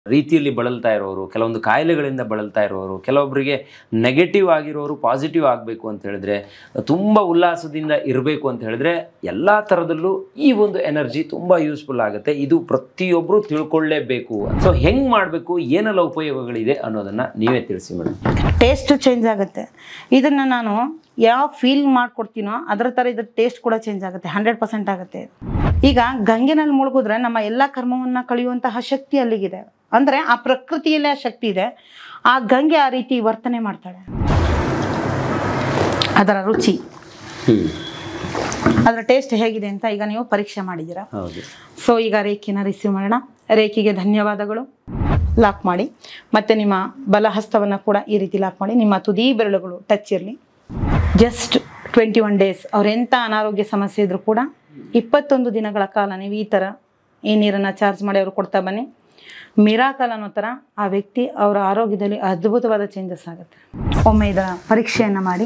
ರೀತಿಯಲ್ಲಿ ಬಳಲ್ತಾ ಇರೋರು ಕೆಲವೊಂದು ಕಾಯಿಲೆಗಳಿಂದ ಬಳಲ್ತಾ ಇರೋರು ಕೆಲವೊಬ್ಬರಿಗೆ ನೆಗೆಟಿವ್ ಆಗಿರೋರು ಪಾಸಿಟಿವ್ ಆಗಬೇಕು ಅಂತ ಹೇಳಿದ್ರೆ ತುಂಬ ಉಲ್ಲಾಸದಿಂದ ಇರಬೇಕು ಅಂತ ಹೇಳಿದ್ರೆ ಎಲ್ಲ ಥರದಲ್ಲೂ ಈ ಒಂದು ಎನರ್ಜಿ ತುಂಬ ಯೂಸ್ಫುಲ್ ಆಗುತ್ತೆ ಇದು ಪ್ರತಿಯೊಬ್ಬರು ತಿಳ್ಕೊಳ್ಳೇಬೇಕು ಸೊ ಹೆಂಗೆ ಮಾಡಬೇಕು ಏನೆಲ್ಲ ಉಪಯೋಗಗಳಿದೆ ಅನ್ನೋದನ್ನು ನೀವೇ ತಿಳಿಸಿ ಮೇಡಮ್ ಟೇಸ್ಟ್ ಚೇಂಜ್ ಆಗುತ್ತೆ ಇದನ್ನು ನಾನು ಯಾವ ಫೀಲ್ ಮಾಡ್ಕೊಡ್ತೀನೋ ಅದರ ಥರ ಇದ್ರ ಟೇಸ್ಟ್ ಕೂಡ ಚೇಂಜ್ ಆಗುತ್ತೆ ಹಂಡ್ರೆಡ್ ಪರ್ಸೆಂಟ್ ಆಗುತ್ತೆ ಈಗ ಗಂಗೆನಲ್ಲಿ ಮುಳುಗಿದ್ರೆ ನಮ್ಮ ಎಲ್ಲ ಕರ್ಮವನ್ನು ಕಳೆಯುವಂತಹ ಶಕ್ತಿ ಅಲ್ಲಿಗಿದೆ ಅಂದರೆ ಆ ಪ್ರಕೃತಿಯಲ್ಲೇ ಆ ಶಕ್ತಿ ಇದೆ ಆ ಗಂಗೆ ಆ ರೀತಿ ವರ್ತನೆ ಮಾಡ್ತಾಳೆ ಅದರ ರುಚಿ ಹ್ಞೂ ಅದರ ಟೇಸ್ಟ್ ಹೇಗಿದೆ ಅಂತ ಈಗ ನೀವು ಪರೀಕ್ಷೆ ಮಾಡಿದ್ದೀರಾ ಹೌದು ಸೊ ಈಗ ರೇಖೆನ ರಿಸೀವ್ ಮಾಡೋಣ ರೇಖೆಗೆ ಧನ್ಯವಾದಗಳು ಲಾಕ್ ಮಾಡಿ ಮತ್ತು ನಿಮ್ಮ ಬಲಹಸ್ತವನ್ನು ಕೂಡ ಈ ರೀತಿ ಲಾಕ್ ಮಾಡಿ ನಿಮ್ಮ ತುದಿ ಬೆರಳುಗಳು ಟಚ್ ಇರಲಿ ಜಸ್ಟ್ ಟ್ವೆಂಟಿ ಒನ್ ಡೇಸ್ ಅವ್ರೆಂಥ ಅನಾರೋಗ್ಯ ಸಮಸ್ಯೆ ಇದ್ರೂ ಕೂಡ ಇಪ್ಪತ್ತೊಂದು ದಿನಗಳ ಕಾಲ ನೀವು ಈ ಥರ ಈ ನೀರನ್ನು ಚಾರ್ಜ್ ಮಾಡಿ ಅವರು ಕೊಡ್ತಾ ಬನ್ನಿ ಮಿರಾಕಲ್ ಅನ್ನೋ ಥರ ಆ ವ್ಯಕ್ತಿ ಅವರ ಆರೋಗ್ಯದಲ್ಲಿ ಅದ್ಭುತವಾದ ಚೇಂಜಸ್ ಆಗುತ್ತೆ ಒಮ್ಮೆ ಇದರ ಪರೀಕ್ಷೆಯನ್ನು ಮಾಡಿ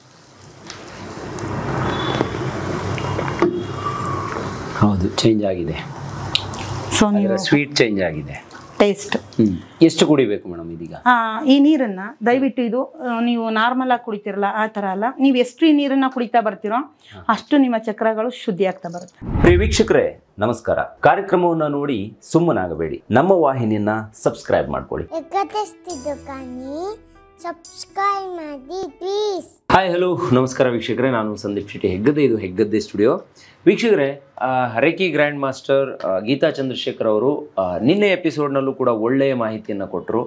ಹೌದು ಚೇಂಜ್ ಆಗಿದೆ ಸೊ ನೀವು ಸ್ವೀಟ್ ಚೇಂಜ್ ಆಗಿದೆ ಟೇಸ್ಟ್ ಹ್ಞೂ ಎಷ್ಟು ಕುಡಿಬೇಕು ಮೇಡಮ್ ಇದೀಗ ಆ, ಈ ನೀರನ್ನ ದಯವಿಟ್ಟು ಇದು ಆ, ನೀವು ನಾರ್ಮಲ್ ಆಗಿ ಕುಡಿತಿರಲ್ಲ ಆ ಥರ ಅಲ್ಲ ನೀವು ಎಷ್ಟು ಈ ನೀರನ್ನ ಕುಡಿತಾ ಬರ್ತೀರೋ ಅಷ್ಟು ನಿಮ್ಮ ಚಕ್ರಗಳು ಶುದ್ಧಿ ಆಗ್ತಾ ಬರುತ್ತೆ ಪ್ರಿಯ ವೀಕ್ಷಕರೇ ನಮಸ್ಕಾರ ಕಾರ್ಯಕ್ರಮವನ್ನು ನೋಡಿ ಸುಮ್ಮನಾಗಬೇಡಿ ನಮ್ಮ ವಾಹಿನಿಯನ್ನ ಸಬ್ಸ್ಕ್ರೈಬ್ ಮಾಡ್ಕೊಳ್ಳಿ ಎಕ್ಕತ್ತಿಸ್ತಿದ್ದು ಕಾನಿ ಸಬ್ಸ್ಕ್ರೈಬ್ ಮಾಡಿ ಪ್ಲೀಸ್ ಹಾಯ್ ಹಲೋ ನಮಸ್ಕಾರ ವೀಕ್ಷಕರೇ ನಾನು ಸಂದೀಪ್ ಶೆಟ್ಟಿ ಹೆಗ್ಗದ್ದೆ ಇದು ಹೆಗ್ಗದ್ದೆ ಸ್ಟುಡಿಯೋ ವೀಕ್ಷಕರೇ ಆ, ರೇಖಿ ಗ್ರ್ಯಾಂಡ್ ಮಾಸ್ಟರ್ ಆ, ಗೀತಾ ಚಂದ್ರಶೇಖರ್ ಅವರು ಆ, ನಿನ್ನೆ ಎಪಿಸೋಡ್ನಲ್ಲೂ ಕೂಡ ಒಳ್ಳೆಯ ಮಾಹಿತಿಯನ್ನು ಕೊಟ್ಟರು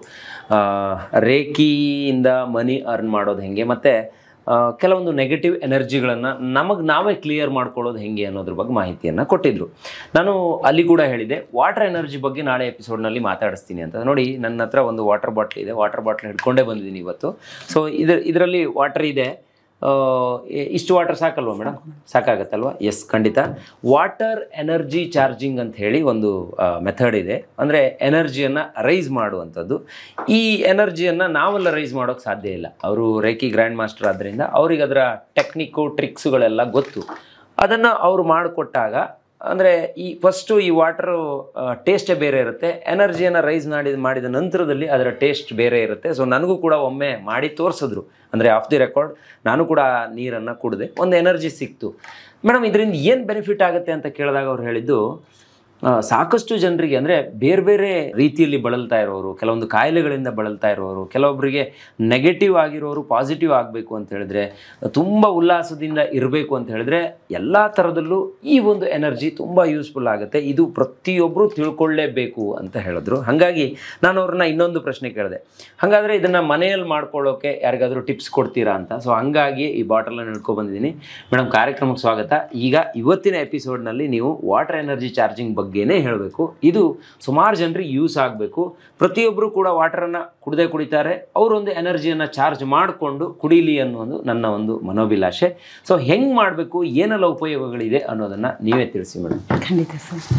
ರೇಖಿಯಿಂದ ಮನಿ ಅರ್ನ್ ಮಾಡೋದು ಹೆಂಗೆ ಮತ್ತು ಕೆಲವೊಂದು ನೆಗೆಟಿವ್ ಎನರ್ಜಿಗಳನ್ನು ನಮಗೆ ನಾವೇ ಕ್ಲಿಯರ್ ಮಾಡ್ಕೊಳ್ಳೋದು ಹೆಂಗೆ ಅನ್ನೋದ್ರ ಬಗ್ಗೆ ಮಾಹಿತಿಯನ್ನು ಕೊಟ್ಟಿದ್ದರು ನಾನು ಅಲ್ಲಿ ಕೂಡ ಹೇಳಿದೆ ವಾಟರ್ ಎನರ್ಜಿ ಬಗ್ಗೆ ನಾಳೆ ಎಪಿಸೋಡ್ನಲ್ಲಿ ಮಾತಾಡಿಸ್ತೀನಿ ಅಂತ ನೋಡಿ ನನ್ನ ಹತ್ರ ಒಂದು ವಾಟರ್ ಬಾಟ್ಲ್ ಇದೆ ವಾಟರ್ ಬಾಟ್ಲ್ ಹಿಡ್ಕೊಂಡೇ ಬಂದಿದ್ದೀನಿ ಇವತ್ತು ಸೊ ಇದ್ರ ಇದರಲ್ಲಿ ವಾಟರ್ ಇದೆ ಆ, ಎ- ಇಷ್ಟು ವಾಟರ್ ಸಾಕಲ್ವಾ ಮೇಡಮ್ ಸಾಕಾಗತ್ತಲ್ವಾ ಎಸ್ ಖಂಡಿತ ವಾಟರ್ ಎನರ್ಜಿ ಚಾರ್ಜಿಂಗ್ ಅಂತ ಹೇಳಿ ಒಂದು ಮೆಥಡ್ ಇದೆ ಅಂದರೆ ಎನರ್ಜಿಯನ್ನು ರೈಸ್ ಮಾಡುವಂಥದ್ದು ಈ ಎನರ್ಜಿಯನ್ನು ನಾವೆಲ್ಲ ರೈಸ್ ಮಾಡೋಕ್ಕೆ ಸಾಧ್ಯ ಇಲ್ಲ ಅವರು ರೇಖಿ ಗ್ರ್ಯಾಂಡ್ ಮಾಸ್ಟರ್ ಆದ್ದರಿಂದ ಅವ್ರಿಗೆ ಅದರ ಟೆಕ್ನಿಕ್ಕು ಟ್ರಿಕ್ಸುಗಳೆಲ್ಲ ಗೊತ್ತು ಅದನ್ನು ಅವರು ಮಾಡಿಕೊಟ್ಟಾಗ ಅಂದರೆ ಈ ಫಸ್ಟು ಈ ವಾಟರು ಟೇಸ್ಟೇ ಬೇರೆ ಇರುತ್ತೆ ಎನರ್ಜಿಯನ್ನು ರೈಸ್ ಮಾಡಿದ ಮಾಡಿದ ನಂತರದಲ್ಲಿ ಅದರ ಟೇಸ್ಟ್ ಬೇರೆ ಇರುತ್ತೆ ಸೊ ನನಗೂ ಕೂಡ ಒಮ್ಮೆ ಮಾಡಿ ತೋರಿಸಿದ್ರು ಅಂದರೆ ಆಫ್ ದಿ ರೆಕಾರ್ಡ್ ನಾನು ಕೂಡ ನೀರನ್ನು ಕುಡಿದೆ ಒಂದು ಎನರ್ಜಿ ಸಿಕ್ತು ಮೇಡಮ್ ಇದರಿಂದ ಏನು ಬೆನಿಫಿಟ್ ಆಗುತ್ತೆ ಅಂತ ಕೇಳಿದಾಗ ಅವ್ರು ಹೇಳಿದ್ದು ಆ, ಸಾಕಷ್ಟು ಜನರಿಗೆ ಅಂದರೆ ಬೇರೆ ಬೇರೆ ರೀತಿಯಲ್ಲಿ ಬಳಲ್ತಾ ಇರೋರು ಕೆಲವೊಂದು ಕಾಯಿಲೆಗಳಿಂದ ಬಳಲ್ತಾ ಇರೋರು ಕೆಲವೊಬ್ಬರಿಗೆ ನೆಗೆಟಿವ್ ಆಗಿರೋರು ಪಾಸಿಟಿವ್ ಆಗಬೇಕು ಅಂತ ಹೇಳಿದ್ರೆ ತುಂಬ ಉಲ್ಲಾಸದಿಂದ ಇರಬೇಕು ಅಂತ ಹೇಳಿದ್ರೆ ಎಲ್ಲ ಥರದಲ್ಲೂ ಈ ಒಂದು ಎನರ್ಜಿ ತುಂಬ ಯೂಸ್ಫುಲ್ ಆಗುತ್ತೆ ಇದು ಪ್ರತಿಯೊಬ್ಬರು ತಿಳ್ಕೊಳ್ಳೇಬೇಕು ಅಂತ ಹೇಳಿದ್ರು ಹಾಗಾಗಿ ನಾನು ಅವ್ರನ್ನ ಇನ್ನೊಂದು ಪ್ರಶ್ನೆ ಕೇಳಿದೆ ಹಾಗಾದರೆ ಇದನ್ನು ಮನೆಯಲ್ಲಿ ಮಾಡ್ಕೊಳ್ಳೋಕೆ ಯಾರಿಗಾದರೂ ಟಿಪ್ಸ್ ಕೊಡ್ತೀರಾ ಅಂತ ಸೊ ಹಂಗಾಗಿ ಈ ಬಾಟಲನ್ನು ಹಿಡ್ಕೊ ಬಂದಿದ್ದೀನಿ ಮೇಡಮ್ ಕಾರ್ಯಕ್ರಮಕ್ಕೆ ಸ್ವಾಗತ ಈಗ ಇವತ್ತಿನ ಎಪಿಸೋಡ್ನಲ್ಲಿ ನೀವು ವಾಟರ್ ಎನರ್ಜಿ ಚಾರ್ಜಿಂಗ್ ಬಗ್ಗೆನೇ ಹೇಳಬೇಕು ಇದು ಸುಮಾರು ಜನರಿಗೆ ಯೂಸ್ ಆಗಬೇಕು ಪ್ರತಿಯೊಬ್ಬರು ಕೂಡ ವಾಟರನ್ನು ಕುಡದೆ ಕುಡಿತಾರೆ ಅವರೊಂದು ಎನರ್ಜಿಯನ್ನು ಚಾರ್ಜ್ ಮಾಡಿಕೊಂಡು ಕುಡೀಲಿ ಅನ್ನೋದು ನನ್ನ ಒಂದು ಮನೋಭಿಲಾಷೆ ಸೊ ಹೆಂಗೆ ಮಾಡಬೇಕು ಏನೆಲ್ಲ ಉಪಯೋಗಗಳಿದೆ ಅನ್ನೋದನ್ನು ನೀವೇ ತಿಳಿಸಿ ಮೇಡಮ್ ಖಂಡಿತ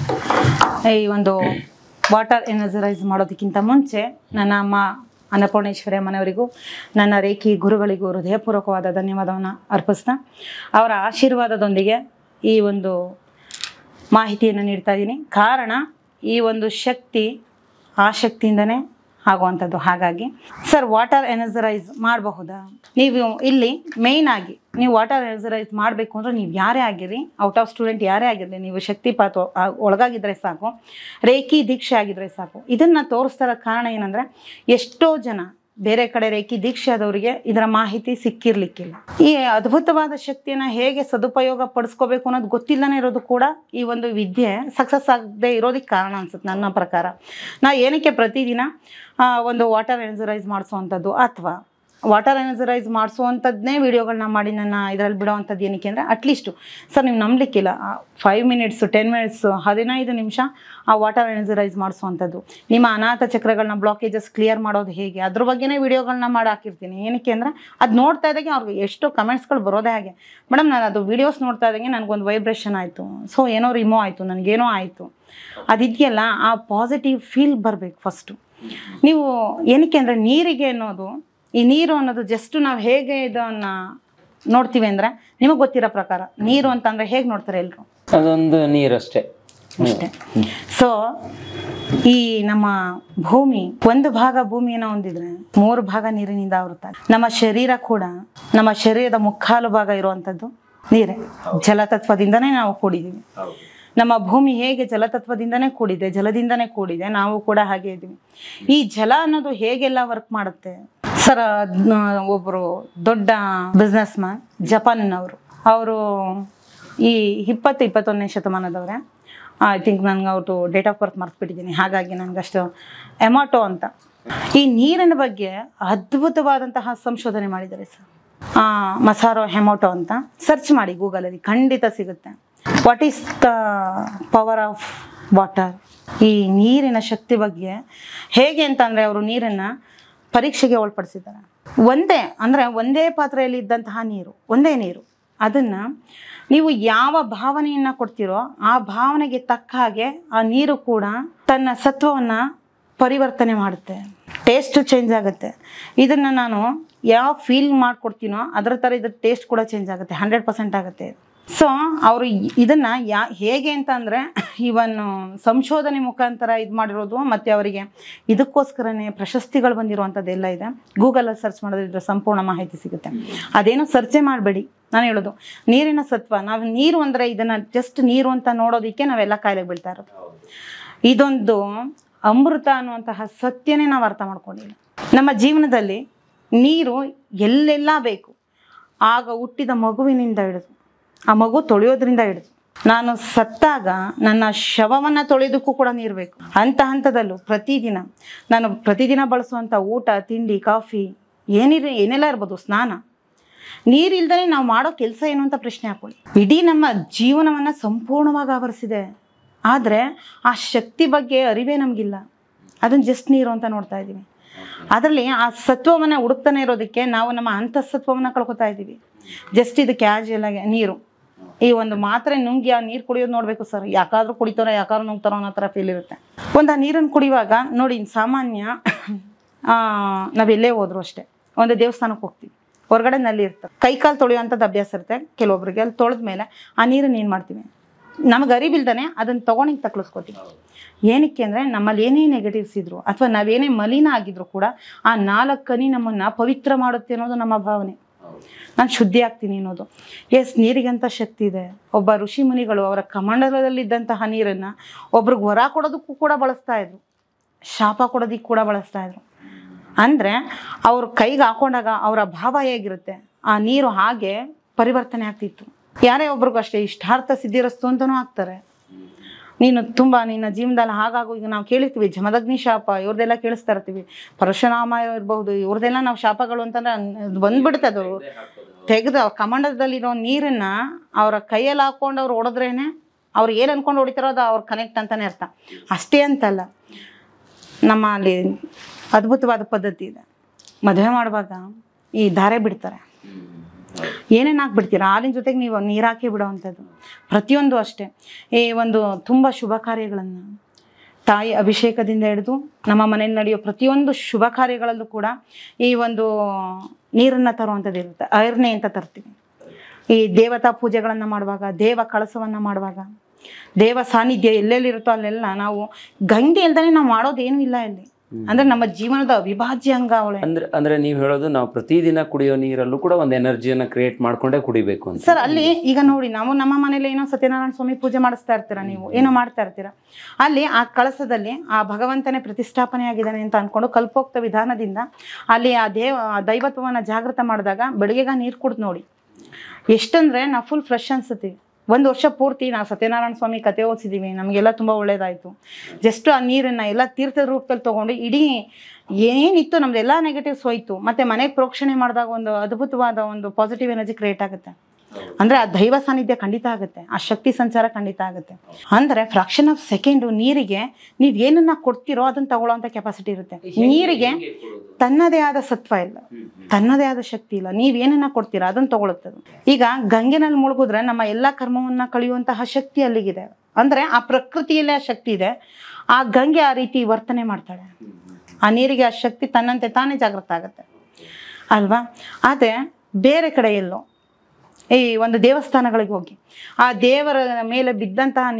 ಸರ್ ಈ ಒಂದು ವಾಟರ್ ಎನರ್ಜರೈಸ್ ಮಾಡೋದಕ್ಕಿಂತ ಮುಂಚೆ ನನ್ನ ಅಮ್ಮ ಅನ್ನಪೂರ್ಣೇಶ್ವರಿ ಅಮ್ಮನವರಿಗೂ ನನ್ನ ರೇಖಿ ಗುರುಗಳಿಗೂ ಹೃದಯಪೂರ್ವಕವಾದ ಧನ್ಯವಾದವನ್ನು ಅರ್ಪಿಸ್ತಾ ಅವರ ಆಶೀರ್ವಾದದೊಂದಿಗೆ ಈ ಒಂದು ಮಾಹಿತಿಯನ್ನು ನೀಡ್ತಾ ಇದ್ದೀನಿ ಕಾರಣ ಈ ಒಂದು ಶಕ್ತಿ ಆ ಶಕ್ತಿಯಿಂದನೇ ಆಗುವಂಥದ್ದು ಹಾಗಾಗಿ ಸರ್ ವಾಟರ್ ಎನರ್ಜರೈಸ್ ಮಾಡಬಹುದಾ ನೀವು ಇಲ್ಲಿ ಮೇಯ್ನ್ ಆಗಿ ನೀವು ವಾಟರ್ ಎನರ್ಜರೈಸ್ ಮಾಡಬೇಕು ಅಂದ್ರೆ ನೀವು ಯಾರೇ ಆಗಿರಿ ಔಟ್ ಆಫ್ ಸ್ಟೂಡೆಂಟ್ ಯಾರೇ ಆಗಿರಲಿ ನೀವು ಶಕ್ತಿಪಾತ ಆ- ಒಳಗಾಗಿದ್ರೆ ಸಾಕು ರೇಖಿ ದೀಕ್ಷೆ ಆಗಿದ್ರೆ ಸಾಕು ಇದನ್ನು ತೋರಿಸ್ತಾ ಇರೋ ಕಾರಣ ಏನಂದರೆ ಎಷ್ಟೋ ಜನ ಬೇರೆ ಕಡೆ ರೇಖಿ ದೀಕ್ಷೆ ಆದವರಿಗೆ ಇದರ ಮಾಹಿತಿ ಸಿಕ್ಕಿರ್ಲಿಕ್ಕಿಲ್ಲ ಈ ಅದ್ಭುತವಾದ ಶಕ್ತಿಯನ್ನು ಹೇಗೆ ಸದುಪಯೋಗ ಪಡಿಸ್ಕೋಬೇಕು ಅನ್ನೋದು ಗೊತ್ತಿಲ್ಲನೇ ಇರೋದು ಕೂಡ ಈ ಒಂದು ವಿದ್ಯೆ ಸಕ್ಸಸ್ ಆಗದೆ ಇರೋದಕ್ಕೆ ಕಾರಣ ಅನ್ಸುತ್ತೆ ನನ್ನ ಪ್ರಕಾರ ನಾ ಏನಕ್ಕೆ ಪ್ರತಿದಿನ ಆ, ಒಂದು ವಾಟರ್ ಎನರ್ಜರೈಸ್ ಮಾಡಿಸುವಂಥದ್ದು ಅಥವಾ ವಾಟರ್ ಎನರ್ಜರೈಸ್ ಮಾಡಿಸುವಂಥದ್ದೇ ವಿಡಿಯೋಗಳನ್ನ ಮಾಡಿ ನನ್ನ ಇದರಲ್ಲಿ ಬಿಡೋವಂಥದ್ದು ಏನಕ್ಕೆ ಅಂದರೆ ಅಟ್ಲೀಸ್ಟು ಸರ್ ನೀವು ನಂಬಲಿಕ್ಕಿಲ್ಲ ಫೈವ್ ಮಿನಿಟ್ಸು ಟೆನ್ ಮಿನಿಟ್ಸು ಹದಿನೈದು ನಿಮಿಷ ಆ ವಾಟರ್ ಎನರ್ಜರೈಸ್ ಮಾಡಿಸುವಂಥದ್ದು ನಿಮ್ಮ ಅನಾಥ ಚಕ್ರಗಳನ್ನ ಬ್ಲಾಕೇಜಸ್ ಕ್ಲಿಯರ್ ಮಾಡೋದು ಹೇಗೆ ಅದ್ರ ಬಗ್ಗೆನೇ ವಿಡಿಯೋಗಳನ್ನ ಮಾಡಿ ಹಾಕಿರ್ತೀನಿ ಏನಕ್ಕೆ ಅಂದರೆ ಅದು ನೋಡ್ತಾ ಇದ್ದಾಗೆ ಅವ್ರಿಗೆ ಎಷ್ಟೋ ಕಮೆಂಟ್ಸ್ಗಳು ಬರೋದೇ ಹಾಗೆ ಮೇಡಮ್ ನಾನು ಅದು ವಿಡಿಯೋಸ್ ನೋಡ್ತಾ ಇದ್ದಾಗೆ ನನಗೊಂದು ವೈಬ್ರೇಷನ್ ಆಯಿತು ಸೊ ಏನೋ ರಿಮೂವ್ ಆಯಿತು ನನಗೇನೋ ಆಯಿತು ಅದಿದೆಯಲ್ಲ ಆ ಪಾಸಿಟಿವ್ ಫೀಲ್ ಬರಬೇಕು ಫಸ್ಟು ನೀವು ಏನಕ್ಕೆ ಅಂದರೆ ನೀರಿಗೆ ಅನ್ನೋದು ಈ ನೀರು ಅನ್ನೋದು ಜಸ್ಟ್ ನಾವು ಹೇಗೆ ಇದನ್ನು ನೋಡ್ತೀವಿ ಅಂದರೆ ನಿಮಗೆ ಗೊತ್ತಿರೋ ಪ್ರಕಾರ ನೀರು ಅಂತಂದರೆ ಹೇಗೆ ನೋಡ್ತಾರೆ ಎಲ್ಲರೂ ಅದೊಂದು ನೀರಷ್ಟೇ ಅಷ್ಟೇ ಸೊ ಈ ನಮ್ಮ ಭೂಮಿ ಒಂದು ಭಾಗ ಭೂಮಿಯನ್ನು ಹೊಂದಿದ್ರೆ ಮೂರು ಭಾಗ ನೀರಿನಿಂದ ಆವೃತ ನಮ್ಮ ಶರೀರ ಕೂಡ ನಮ್ಮ ಶರೀರದ ಮುಕ್ಕಾಲು ಭಾಗ ಇರುವಂಥದ್ದು ನೀರೇ ಜಲತತ್ವದಿಂದನೇ ನಾವು ಕೂಡಿದ್ದೀವಿ ನಮ್ಮ ಭೂಮಿ ಹೇಗೆ ಜಲತತ್ವದಿಂದನೇ ಕೂಡಿದೆ ಜಲದಿಂದನೇ ಕೂಡಿದೆ ನಾವು ಕೂಡ ಹಾಗೆ ಇದ್ದೀವಿ ಈ ಜಲ ಅನ್ನೋದು ಹೇಗೆಲ್ಲ ವರ್ಕ್ ಮಾಡುತ್ತೆ ಸರ್ ಒಬ್ಬರು ದೊಡ್ಡ ಬಿಸ್ನೆಸ್ ಮ್ಯಾನ್ ಜಪಾನ್ನವರು ಅವರು ಈ ಇಪ್ಪತ್ತು ಇಪ್ಪತ್ತೊಂದನೇ ಶತಮಾನದವರೇ ಐ ಥಿಂಕ್ ನನಗೆ ಅವ್ರದ್ದು ಡೇಟ್ ಆಫ್ ಬರ್ತ್ ಮರ್ತ್ಬಿಟ್ಟಿದ್ದೀನಿ ಹಾಗಾಗಿ ನನಗಷ್ಟು ಎಮಾಟೋ ಅಂತ ಈ ನೀರಿನ ಬಗ್ಗೆ ಅದ್ಭುತವಾದಂತಹ ಸಂಶೋಧನೆ ಮಾಡಿದ್ದಾರೆ ಸರ್ ಮಸಾರೋ ಹೆಮೋಟೋ ಅಂತ ಸರ್ಚ್ ಮಾಡಿ ಗೂಗಲಲ್ಲಿ ಖಂಡಿತ ಸಿಗುತ್ತೆ what is the power of water ಈ ನೀರಿನ ಶಕ್ತಿ ಬಗ್ಗೆ ಹೇಗೆ ಅಂತಂದರೆ ಅವರು ನೀರನ್ನು ಪರೀಕ್ಷೆಗೆ ಒಳಪಡಿಸಿದ್ದಾರೆ ಒಂದೇ ಅಂದರೆ ಒಂದೇ ಪಾತ್ರೆಯಲ್ಲಿ ಇದ್ದಂತಹ ನೀರು ಒಂದೇ ನೀರು ಅದನ್ನು ನೀವು ಯಾವ ಭಾವನೆಯನ್ನು ಕೊಡ್ತೀರೋ ಆ ಭಾವನೆಗೆ ತಕ್ಕ ಹಾಗೆ ಆ ನೀರು ಕೂಡ ತನ್ನ ಸತ್ವವನ್ನು ಪರಿವರ್ತನೆ ಮಾಡುತ್ತೆ ಟೇಸ್ಟ್ ಚೇಂಜ್ ಆಗುತ್ತೆ ಇದನ್ನು ನಾನು ಯಾವ ಫೀಲ್ ಮಾಡಿಕೊಡ್ತೀನೋ ಅದರ ಥರ ಇದ್ರ ಟೇಸ್ಟ್ ಕೂಡ ಚೇಂಜ್ ಆಗುತ್ತೆ ಹಂಡ್ರೆಡ್ ಪರ್ಸೆಂಟ್ ಆಗುತ್ತೆ ಸೊ ಅವರು ಇದನ್ನು ಯಾ ಹೇಗೆ ಅಂತ ಅಂದರೆ ಇವನ್ ಸಂಶೋಧನೆ ಮುಖಾಂತರ ಇದು ಮಾಡಿರೋದು ಮತ್ತು ಅವರಿಗೆ ಇದಕ್ಕೋಸ್ಕರನೇ ಪ್ರಶಸ್ತಿಗಳು ಬಂದಿರುವಂಥದ್ದೆಲ್ಲ ಇದೆ ಗೂಗಲಲ್ಲಿ ಸರ್ಚ್ ಮಾಡಿದ್ರೆ ಇದ್ರ ಸಂಪೂರ್ಣ ಮಾಹಿತಿ ಸಿಗುತ್ತೆ ಅದೇನು ಸರ್ಚೇ ಮಾಡಬೇಡಿ ನಾನು ಹೇಳೋದು ನೀರಿನ ಸತ್ವ ನಾವು ನೀರು ಅಂದರೆ ಇದನ್ನು ಜಸ್ಟ್ ನೀರು ಅಂತ ನೋಡೋದಕ್ಕೆ ನಾವೆಲ್ಲ ಕಾಯಿಲೆ ಬೀಳ್ತಾ ಇರೋದು ಇದೊಂದು ಅಮೃತ ಅನ್ನುವಂತಹ ಸತ್ಯನೇ ನಾವು ಅರ್ಥ ಮಾಡ್ಕೊಂಡಿಲ್ಲ ನಮ್ಮ ಜೀವನದಲ್ಲಿ ನೀರು ಎಲ್ಲೆಲ್ಲ ಬೇಕು ಆಗ ಹುಟ್ಟಿದ ಮಗುವಿನಿಂದ ಹಿಡಿದು ಆ ಮಗು ತೊಳೆಯೋದ್ರಿಂದ ಹಿಡಿದು ನಾನು ಸತ್ತಾಗ ನನ್ನ ಶವವನ್ನು ತೊಳೆಯೋದಕ್ಕೂ ಕೂಡ ನೀರು ಬೇಕು ಹಂತ ಹಂತದಲ್ಲೂ ಪ್ರತಿದಿನ ನಾನು ಪ್ರತಿದಿನ ಬಳಸುವಂಥ ಊಟ ತಿಂಡಿ ಕಾಫಿ ಏನಿರ ಏನೆಲ್ಲ ಇರ್ಬೋದು ಸ್ನಾನ ನೀರಿಲ್ದೇ ನಾವು ಮಾಡೋ ಕೆಲಸ ಏನು ಅಂತ ಪ್ರಶ್ನೆ ಹಾಕೊಳ್ಳಿ ಇಡೀ ನಮ್ಮ ಜೀವನವನ್ನು ಸಂಪೂರ್ಣವಾಗಿ ಆವರಿಸಿದೆ ಆದರೆ ಆ ಶಕ್ತಿ ಬಗ್ಗೆ ಅರಿವೇ ನಮಗಿಲ್ಲ ಅದನ್ನು ಜಸ್ಟ್ ನೀರು ಅಂತ ನೋಡ್ತಾ ಇದ್ದೀವಿ ಅದರಲ್ಲಿ ಆ ಸತ್ವವನ್ನು ಹುಡುಕ್ತಾನೆ ಇರೋದಕ್ಕೆ ನಾವು ನಮ್ಮ ಅಂತಃಸತ್ವವನ್ನು ಕಳ್ಕೊತಾ ಇದ್ದೀವಿ ಜಸ್ಟ್ ಇದು ಕ್ಯಾಶುಯಲ್ ಆಗಿ ನೀರು ಈ ಒಂದು ಮಾತ್ರೆ ನುಂಗಿ ಆ ನೀರು ಕುಡಿಯೋದು ನೋಡಬೇಕು ಸರ್ ಯಾಕಾದ್ರೂ ಕುಡಿತಾರೋ ಯಾಕಾದ್ರೂ ನುಂಗ್ತಾರೋ ಅನ್ನೋ ಥರ ಫೀಲ್ ಇರುತ್ತೆ ಒಂದು ಆ ನೀರನ್ನು ಕುಡಿಯುವಾಗ ನೋಡಿ ಸಾಮಾನ್ಯ ಆ, ನಾವೆಲ್ಲೇ ಹೋದ್ರು ಅಷ್ಟೇ ಒಂದು ದೇವಸ್ಥಾನಕ್ಕೆ ಹೋಗ್ತೀವಿ ಹೊರಗಡೆ ನಲ್ಲಿ ಇರ್ತದೆ ಕೈ ಕಾಲು ತೊಳೆಯುವಂಥದ್ದು ಅಭ್ಯಾಸ ಇರುತ್ತೆ ಕೆಲವೊಬ್ರಿಗೆ ಅಲ್ಲಿ ತೊಳೆದ ಮೇಲೆ ಆ ನೀರನ್ನು ಏನು ಮಾಡ್ತೀವಿ ನಮಗೆ ಅರಿವಿಲ್ದಾನೆ ಅದನ್ನು ತೊಗೊಂಡು ತಕ್ಳಿಸ್ಕೊತೀವಿ ಏನಕ್ಕೆ ಅಂದರೆ ನಮ್ಮಲ್ಲಿ ಏನೇ ನೆಗೆಟಿವ್ಸ್ ಇದ್ರು ಅಥವಾ ನಾವೇನೇ ಮಲಿನ ಆಗಿದ್ರು ಕೂಡ ಆ ನಾಲ್ಕು ಹನಿ ನಮ್ಮನ್ನು ಪವಿತ್ರ ಮಾಡುತ್ತೆ ಅನ್ನೋದು ನಮ್ಮ ಭಾವನೆ ನಾನು ಶುದ್ಧಿ ಆಗ್ತೀನಿ ಅನ್ನೋದು ಎಸ್ ನೀರಿಗಂತ ಶಕ್ತಿ ಇದೆ ಒಬ್ಬ ಋಷಿ ಮುನಿಗಳು ಅವರ ಕಮಂಡಲದಲ್ಲಿದ್ದಂತಹ ನೀರನ್ನು ಒಬ್ರಿಗೆ ವರ ಕೊಡೋದಕ್ಕೂ ಕೂಡ ಬಳಸ್ತಾ ಇದ್ರು ಶಾಪ ಕೊಡೋದಕ್ಕೆ ಕೂಡ ಬಳಸ್ತಾ ಇದ್ರು ಅಂದರೆ ಅವ್ರ ಕೈಗೆ ಹಾಕೊಂಡಾಗ ಅವರ ಭಾವ ಹೇಗಿರುತ್ತೆ ಆ ನೀರು ಹಾಗೆ ಪರಿವರ್ತನೆ ಆಗ್ತಿತ್ತು ಯಾರೇ ಒಬ್ರಿಗೂ ಅಷ್ಟೇ ಇಷ್ಟಾರ್ಥ ಸಿದ್ಧಿರಸ್ತು ಅಂತಲೂ ಆಗ್ತಾರೆ ನೀನು ತುಂಬ ನಿನ್ನ ಜೀವನದಲ್ಲಿ ಹಾಗಾಗು ಈಗ ನಾವು ಕೇಳಿರ್ತೀವಿ ಜಮದಗ್ನಿ ಶಾಪ ಇವ್ರದೆಲ್ಲ ಕೇಳಿಸ್ತಾ ಇರ್ತೀವಿ ಪರಶುರಾಮ ಇರ್ಬಹುದು ಇವ್ರದೆಲ್ಲ ನಾವು ಶಾಪಗಳು ಅಂತಂದ್ರೆ ಅದ್ ಬಂದ್ಬಿಡುತ್ತೆ ಅದು ತೆಗೆದು ಅವ್ರ ಕಮಂಡದಲ್ಲಿರೋ ನೀರನ್ನ ಅವರ ಕೈಯಲ್ಲಿ ಹಾಕೊಂಡು ಅವ್ರು ಹೊಡೆದ್ರೇನೆ ಅವ್ರು ಏನು ಅನ್ಕೊಂಡು ಹೊಡಿತಾರೋ ಅದು ಅವ್ರ ಕನೆಕ್ಟ್ ಅಂತಾನೆ ಅರ್ಥ ಅಷ್ಟೇ ಅಂತಲ್ಲ ನಮ್ಮ ಅಲ್ಲಿ ಅದ್ಭುತವಾದ ಪದ್ಧತಿ ಇದೆ ಮದುವೆ ಮಾಡುವಾಗ ಈ ಧಾರೆ ಬಿಡ್ತಾರೆ ಏನೇನು ಹಾಕ್ಬಿಡ್ತೀರಾ ಹಾಲಿನ ಜೊತೆಗೆ ನೀವು ನೀರು ಹಾಕಿ ಬಿಡೋವಂಥದ್ದು ಪ್ರತಿಯೊಂದು ಅಷ್ಟೇ ಈ ಒಂದು ತುಂಬ ಶುಭ ಕಾರ್ಯಗಳನ್ನು ತಾಯಿ ಅಭಿಷೇಕದಿಂದ ಹಿಡಿದು ನಮ್ಮ ಮನೆಯಲ್ಲಿ ನಡೆಯೋ ಪ್ರತಿಯೊಂದು ಶುಭ ಕಾರ್ಯಗಳಲ್ಲೂ ಕೂಡ ಈ ಒಂದು ನೀರನ್ನು ತರುವಂಥದ್ದು ಇರುತ್ತೆ ಐರ್ನೆ ಅಂತ ತರ್ತೀವಿ ಈ ದೇವತಾ ಪೂಜೆಗಳನ್ನು ಮಾಡುವಾಗ ದೇವ ಕಳಸವನ್ನು ಮಾಡುವಾಗ ದೇವ ಸಾನ್ನಿಧ್ಯ ಎಲ್ಲೆಲ್ಲಿರುತ್ತೋ ಅಲ್ಲೆಲ್ಲ ನಾವು ಗಂಗೆ ಇಲ್ದೇ ನಾವು ಮಾಡೋದೇನೂ ಇಲ್ಲ ಇಲ್ಲಿ ಅಂದ್ರೆ ನಮ್ಮ ಜೀವನದ ಅವಿಭಾಜ್ಯ ಅಂಗ ಅವಳೆ ಅಂದ್ರೆ ಅಂದ್ರೆ ನೀವು ಹೇಳೋದು ನಾವು ಪ್ರತಿದಿನ ಕುಡಿಯೋ ನೀರಲ್ಲೂ ಕೂಡ ಒಂದು ಎನರ್ಜಿಯನ್ನ ಕ್ರಿಯೇಟ್ ಮಾಡ್ಕೊಂಡೇ ಕುಡಿಬೇಕು ಅಂತ ಸರ್ ಅಲ್ಲಿ ಈಗ ನೋಡಿ ನಾವು ನಮ್ಮ ಮನೇಲಿ ಏನೋ ಸತ್ಯನಾರಾಯಣ ಸ್ವಾಮಿ ಪೂಜೆ ಮಾಡಿಸ್ತಾ ಇರ್ತೀರಾ ನೀವು ಏನೋ ಮಾಡ್ತಾ ಇರ್ತೀರಾ ಅಲ್ಲಿ ಆ ಕಳಸದಲ್ಲಿ ಆ ಭಗವಂತನೇ ಪ್ರತಿಷ್ಠಾಪನೆ ಆಗಿದ್ದಾನೆ ಅಂತ ಅನ್ಕೊಂಡು ಕಲ್ಪೋಕ್ತ ವಿಧಾನದಿಂದ ಅಲ್ಲಿ ಆ ದೇವ ಆ ದೈವತ್ವವನ್ನು ಜಾಗೃತ ಮಾಡಿದಾಗ ಬೆಳಗ್ಗೆಗ ನೀರು ಕುಡ್ದು ನೋಡಿ ಎಷ್ಟಂದ್ರೆ ನಾವು ಫುಲ್ ಫ್ರೆಶ್ ಅನ್ಸುತ್ತೀವಿ ಒಂದು ವರ್ಷ ಪೂರ್ತಿ ನಾವು ಸತ್ಯನಾರಾಯಣ ಸ್ವಾಮಿ ಕತೆ ಓದಿಸಿದ್ದೀವಿ ನಮಗೆಲ್ಲ ತುಂಬ ಒಳ್ಳೇದಾಯಿತು ಜಸ್ಟ್ ಆ ನೀರನ್ನು ಎಲ್ಲ ತೀರ್ಥದ ರೂಪದಲ್ಲಿ ತೊಗೊಂಡು ಇಡೀ ಏನಿತ್ತು ನಮ್ದೆಲ್ಲ ನೆಗೆಟಿವ್ಸ್ ಹೋಯ್ತು ಮತ್ತೆ ಮನೆಗೆ ಪ್ರೋಕ್ಷಣೆ ಮಾಡಿದಾಗ ಒಂದು ಅದ್ಭುತವಾದ ಒಂದು ಪಾಸಿಟಿವ್ ಎನರ್ಜಿ ಕ್ರಿಯೇಟ್ ಆಗುತ್ತೆ ಅಂದ್ರೆ ಆ ದೈವ ಸಾನ್ನಿಧ್ಯ ಖಂಡಿತ ಆಗುತ್ತೆ ಆ ಶಕ್ತಿ ಸಂಚಾರ ಖಂಡಿತ ಆಗುತ್ತೆ ಅಂದ್ರೆ ಫ್ರಾಕ್ಷನ್ ಆಫ್ ಸೆಕೆಂಡು ನೀರಿಗೆ ನೀವು ಏನನ್ನ ಕೊಡ್ತೀರೋ ಅದನ್ನ ತಗೊಳ್ಳೋಂಥ ಕೆಪಾಸಿಟಿ ಇರುತ್ತೆ ನೀರಿಗೆ ತನ್ನದೇ ಆದ ಸತ್ವ ಇಲ್ಲ ತನ್ನದೇ ಆದ ಶಕ್ತಿ ಇಲ್ಲ ನೀವೇನನ್ನ ಕೊಡ್ತೀರಾ ಅದನ್ನ ತಗೊಳುತ್ತೆ ಅದು. ಈಗ ಗಂಗೆನಲ್ಲಿ ಮುಳುಗಿದ್ರೆ ನಮ್ಮ ಎಲ್ಲ ಕರ್ಮವನ್ನ ಕಳೆಯುವಂತಹ ಶಕ್ತಿ ಅಲ್ಲಿಗಿದೆ ಅಂದ್ರೆ ಆ ಪ್ರಕೃತಿಯಲ್ಲೇ ಆ ಶಕ್ತಿ ಇದೆ ಆ ಗಂಗೆ ಆ ರೀತಿ ವರ್ತನೆ ಮಾಡ್ತಾಳೆ ಆ ನೀರಿಗೆ ಆ ಶಕ್ತಿ ತನ್ನಂತೆ ತಾನೇ ಜಾಗೃತ ಆಗುತ್ತೆ ಅಲ್ವಾ ಆದರೆ ಬೇರೆ ಕಡೆ ಎಲ್ಲೋ ಈ ಒಂದು ದೇವಸ್ಥಾನಗಳಿಗೆ ಹೋಗಿ ಆ ದೇವರ ಮೇಲೆ ಬಿದ್ದಂತಹ ನೀರು